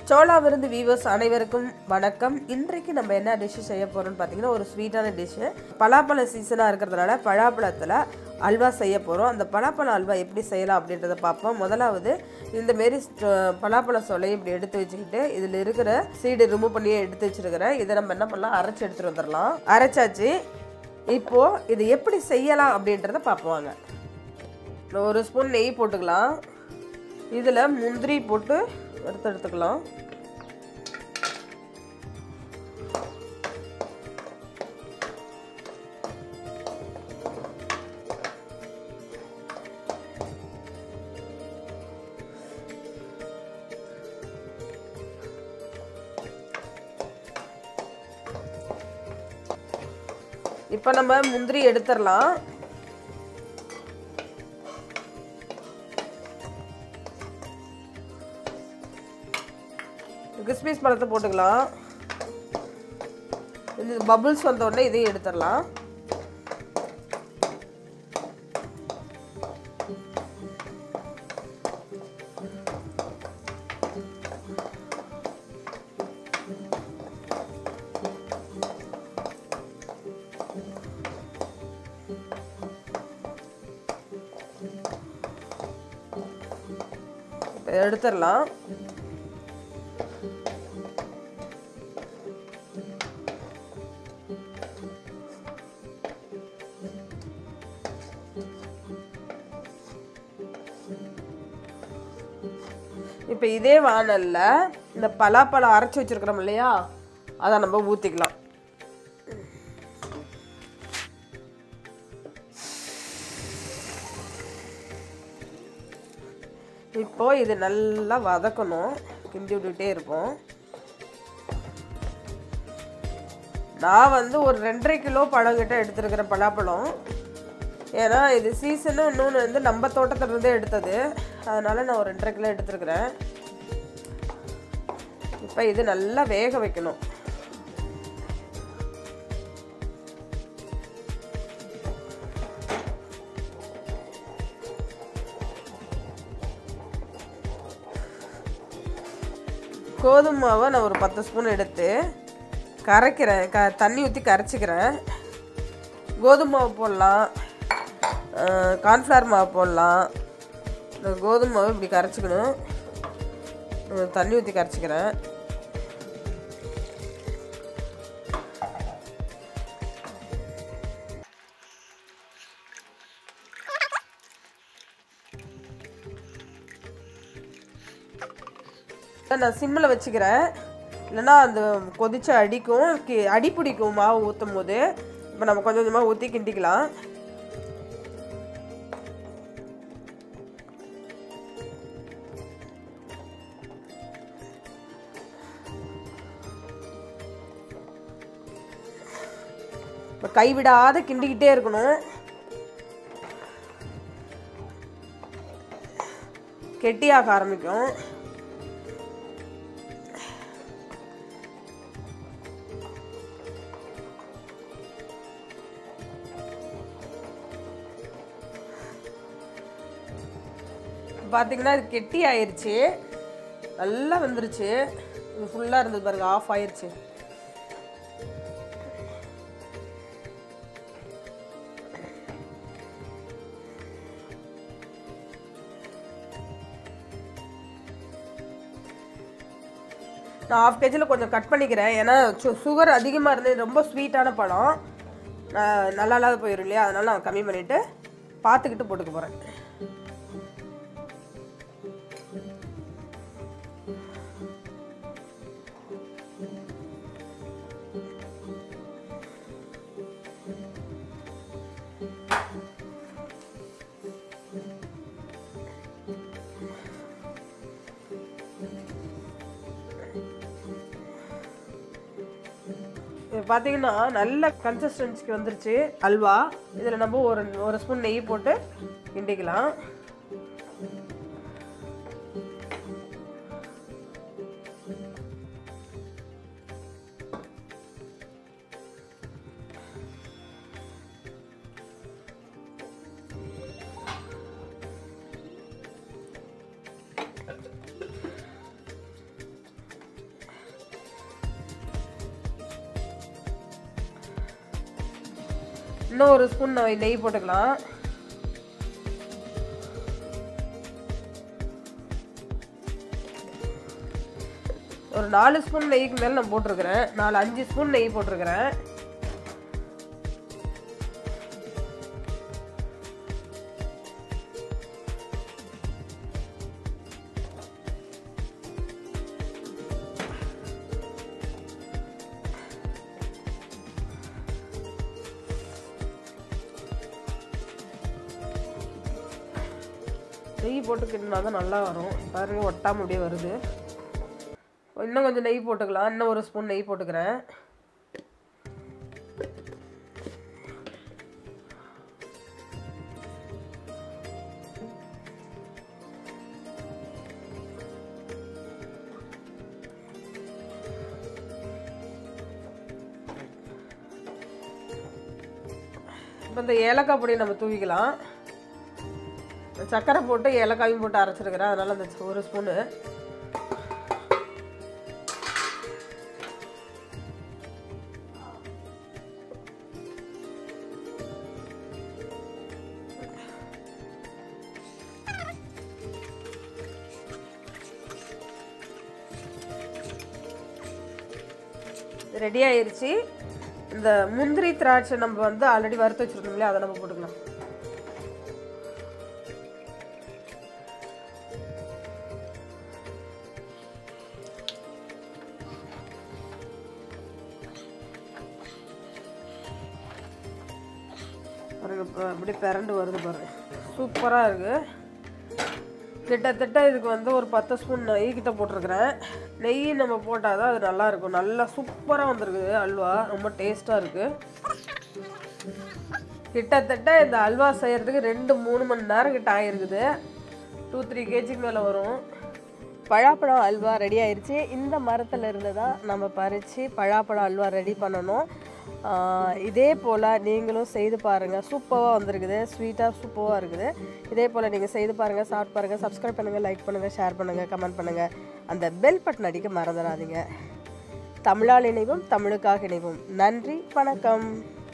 சோளா விருந்து வீவர்ஸ் அனைவருக்கும் வணக்கம் இன்றைக்கு நம்ம என்ன டிஷ்ஷு செய்ய போகிறோம்னு பார்த்தீங்கன்னா ஒரு ஸ்வீட்டான டிஷ்ஷு பலாப்பழ சீசனாக இருக்கிறதுனால பலாப்பழத்தில் அல்வா செய்ய போகிறோம் அந்த பலாப்பழ அல்வா எப்படி செய்யலாம் அப்படின்றத பார்ப்போம் முதலாவது இந்த மாரி ஸ்ட- பலாப்பழ சொலையை இப்படி எடுத்து வச்சுக்கிட்டு இதில் இருக்கிற சீடு ரிமூவ் பண்ணியே எடுத்து வச்சிருக்கிறேன் இதை நம்ம என்ன பண்ணலாம் அரைச்சி எடுத்துகிட்டு வந்துடலாம் அரைச்சாச்சு இப்போது இது எப்படி செய்யலாம் அப்படின்றத பார்ப்போம் வாங்க ஒரு ஸ்பூன் நெய் போட்டுக்கலாம் இதில் முந்திரி போட்டு வறுத்து எடுத்துக்கலாம் இப்போ நம்ம முந்திரி எடுத்துடலாம் கிறிஸ்மஸ் பழத்தை போட்டுக்கலாம் இது பபுள்ஸ் வந்த உடனே இதையும் எடுத்துடலாம் இப்ப எடுத்துடலாம் இப்போ இதே வானல்ல இந்த பலாப்பழம் அரைச்சி வச்சிருக்கிறோம் இல்லையா அதை நம்ம ஊற்றிக்கலாம் இப்போ இது நல்லா வதக்கணும் கிண்டி விட்டுட்டே இருப்போம் நான் வந்து ஒரு ரெண்டரை கிலோ பழங்கிட்ட எடுத்துருக்கிறேன் பலாப்பழம் ஏன்னா இது சீசனு இன்னொன்று வந்து நம்ம தோட்டத்துல இருந்தே எடுத்தது அதனால நான் ஒரு ரெண்டரை கிலோ எடுத்துருக்கிறேன் இப்போ இது நல்லா வேக வைக்கணும் கோதுமை மாவை நான் ஒரு பத்து ஸ்பூன் எடுத்து கரைக்கிறேன் க தண்ணி ஊற்றி கரைச்சிக்கிறேன் கோதுமை மாவு போடலாம் கார்ன்ஃப்ளவர் மாவு போடலாம் இந்த கோதுமை மாவு இப்படி கரைச்சிக்கணும் அஹ் தண்ணி ஊற்றி கரைச்சிக்கிறேன் இதை நான் சிம்மில் வச்சுக்கிறேன் இல்லைன்னா அந்த கொதிச்சு அடிக்கும் கி- அடி பிடிக்கும் மாவு ஊற்றும் போது இப்போ நம்ம கொஞ்சம் கொஞ்சமாக ஊற்றி கிண்டிக்கலாம் இப்போ கைவிடாத கிண்டிக்கிட்டே இருக்கணும் கெட்டியாக ஆரம்பிக்கும் பார்த்தீங்கன்னா இது கெட்டி ஆயிருச்சு நல்லா வந்துருச்சு இது ஃபுல்லாக இருந்தது பாருங்க ஆஃப் ஆயிருச்சு நான் ஆஃப் கேஜியில் கொஞ்சம் கட் பண்ணிக்கிறேன் ஏன்னா சு- சுகர் அதிகமாக இருந்து ரொம்ப ஸ்வீட்டான பழம் நான் நல்லா இல்லாத போயிடும் இல்லையா அதனால நான் கம்மி பண்ணிவிட்டு பார்த்துக்கிட்டு போட்டுக்க போகிறேன் இது பார்த்தீங்கன்னா நல்ல கன்சிஸ்டன்சிக்கு வந்துருச்சு அல்வா இதில் நம்ம ஒரு ஒரு ஸ்பூன் நெய் போட்டு கிண்டிக்கலாம் இன்னும் ஒரு ஸ்பூன் நெய் போட்டுக்கலாம் ஒரு நாலு ஸ்பூன் நெய்க்கு மேலே நான் போட்டிருக்கிறேன் நாலு அஞ்சு ஸ்பூன் நெய் போட்டிருக்கிறேன் நெய் போட்டு கிண்டினா தான் நல்லா வரும் பாருங்க ஒட்டாம அப்படியே வருது இன்னும் கொஞ்சம் நெய் போட்டுக்கலாம் இன்னும் ஒரு ஸ்பூன் நெய் போட்டுக்கிறேன் இப்போ இந்த ஏலக்காய் பொடியை நம்ம தூவிக்கலாம் சர்க்கரை போட்டு ஏலக்காயும் போட்டு அரைச்சிருக்கிறேன் அதனால் அந்த ஒரு ஸ்பூனு ரெடி ஆயிருச்சு இந்த முந்திரி திராட்சை நம்ம வந்து ஆல்ரெடி வறுத்து வச்சிருந்தோம் இல்லையா அதை நம்ம போட்டுக்கலாம் பாருங்க இப்போ அப்படி பிறண்டு வருது பாருங்க சூப்பராக இருக்குது கிட்டத்தட்ட இதுக்கு வந்து ஒரு பத்து ஸ்பூன் நெய் கிட்ட போட்டிருக்கிறேன் நெய் நம்ம போட்டால் தான் அது நல்லா இருக்கும் நல்லா சூப்பராக வந்திருக்குது அல்வா ரொம்ப டேஸ்ட்டாக இருக்குது கிட்டத்தட்ட இந்த அல்வா செய்கிறதுக்கு ரெண்டு மூணு மணி நேரம் கிட்ட ஆகிருக்குது டூ த்ரீ கேஜிக்கு மேலே வரும் பழாப்பழம் அல்வா ரெடி ஆயிருச்சு இந்த மரத்தில் இருந்து தான் நம்ம பறித்து பழாப்பழம் அல்வா ரெடி பண்ணணும் ஆஹ் இதே போல் நீங்களும் செய்து பாருங்கள் சூப்பராக வந்திருக்குது ஸ்வீட்டாக சூப்பராக இருக்குது இதே போல் நீங்கள் செய்து பாருங்கள் சாப்பிட்டு பாருங்கள் சப்ஸ்கிரைப் பண்ணுங்கள் லைக் பண்ணுங்கள் ஷேர் பண்ணுங்கள் கமெண்ட் பண்ணுங்கள் அந்த பெல் பட்டன் அடிக்க மறந்துடாதீங்க தமிழால் இணைவும் தமிழுக்காக இணைவும் நன்றி வணக்கம்